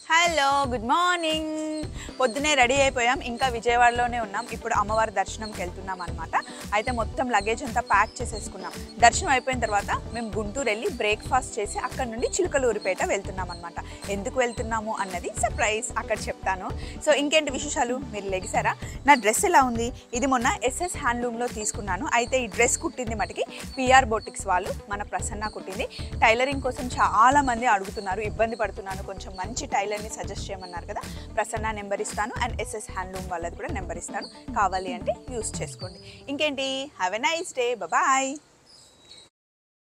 hello good morning పొద్దునే ready అయిపోయాం ఇంకా విజయవాడలోనే ఉన్నాం ఇప్పుడు అమ్మవారి దర్శనంకి వెళ్తున్నాం అనమాట అయితే మొత్తం లగేజ్ అంతా ప్యాక్ చేసేసుకున్నాం దర్శనం అయిపోయిన తర్వాత మేము గుంటూరు వెళ్ళి బ్రేక్ఫాస్ట్ చేసి అక్కడ నుండి చిలుకలూరిపేట వెళ్తున్నాం అనమాట ఎందుకు వెళ్తున్నాము అన్నది సర్ప్రైజ్ అక్కడ చెప్తాను సో ఇంకేంటి విశేషాలు మీరు లెగిసారా నా డ్రెస్ ఎలా ఉంది ఇది మొన్న ఎస్ఎస్ హ్యాండ్లూమ్లో తీసుకున్నాను అయితే ఈ డ్రెస్ కుట్టింది మటుకి పిఆర్ బోటిక్స్ వాళ్ళు మన ప్రసన్న కుట్టింది టైలరింగ్ కోసం చాలా మంది అడుగుతున్నారు ఇబ్బంది పడుతున్నాను కొంచెం మంచి టైలర్ని సజెస్ట్ చేయమన్నారు కదా ప్రసన్న నెంబర్ ఇస్తాను అండ్ ఎస్ఎస్ హ్యాండ్లూమ్ వాళ్ళది కూడా నెంబర్ ఇస్తాను కావాలి అంటే యూస్ చేసుకోండి ఇంకేంటి have a nice day bye